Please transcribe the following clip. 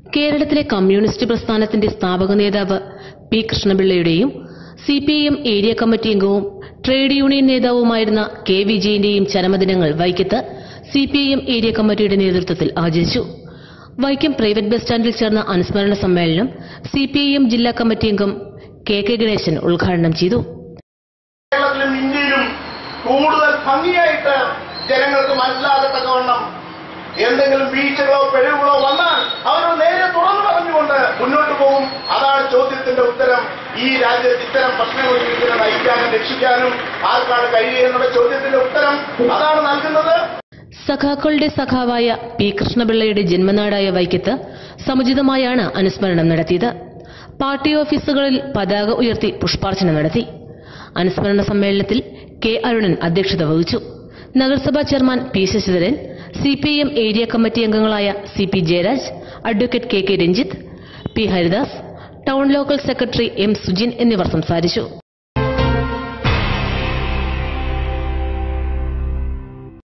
കേരളത്തിലെ കമ്മ്യൂണിസ്റ്റ് പ്രസ്ഥാനത്തിന്റെ സ്ഥാപക നേതാവ് പി കൃഷ്ണപിള്ളയുടെയും C P I M area committee അംഗവും ട്രേഡ് യൂണിയൻ നേതാവുമായിരുന്ന കെ വിജയന്റെയും ചരമദിനങ്ങൾ വൈക്കത്ത് C P I M area കമ്മിറ്റിയുടെ നേതൃത്വത്തിൽ ആചരിച്ചു വൈക്കം പ്രൈവറ്റ് ബസ് സ്റ്റാൻഡിൽ ചേർന്ന അനുസ്മരണ സമ്മേളനം സി പി ഐ എം ജില്ലാ കമ്മിറ്റി അംഗം കെ കെ ഗണേശൻ ഉദ്ഘാടനം ചെയ്തു കേരളത്തിലും ഇന്ത്യയിലും കൂടുതൽ ഭംഗിയായിട്ട് ജനങ്ങൾക്ക് മനസ്സിലാകത്തക്കവണ്ണം എന്തെങ്കിലും വീഴ്ചകളോ പിഴവുകളോ വന്നാൽ അവർ നേരെ തുറന്നു പറഞ്ഞുകൊണ്ട് മുന്നോട്ട് പോകും അതാണ് ചോദ്യത്തിന്റെ ഉത്തരം ഈ രാജ്യത്ത് ഇത്തരം പ്രശ്നങ്ങൾ ഇതിനെ നയിക്കാനും രക്ഷിക്കാനും ആർക്കാണ് കഴിയുക എന്നുള്ള ചോദ്യത്തിന്റെ ഉത്തരം അതാണ് നൽകുന്നത് സഖാക്കളുടെ സഖാവായ പി കൃഷ്ണപിള്ളയുടെ ജന്മനാടായ വൈക്കത്ത് സമുചിതമായാണ് അനുസ്മരണം നടത്തിയത് പാർട്ടി ഓഫീസുകളിൽ പതാക ഉയർത്തി പുഷ്പാർച്ചന നടത്തി അനുസ്മരണ സമ്മേളനത്തിൽ കെ അരുണൻ അധ്യക്ഷത വഹിച്ചു നഗരസഭാ chairman P Sasidharan C P M area committee അംഗങ്ങളായ C P Jayaraj advocate K K Ranjith P Haridas town local secretary M Sujin എന്നിവർ സംസാരിച്ചു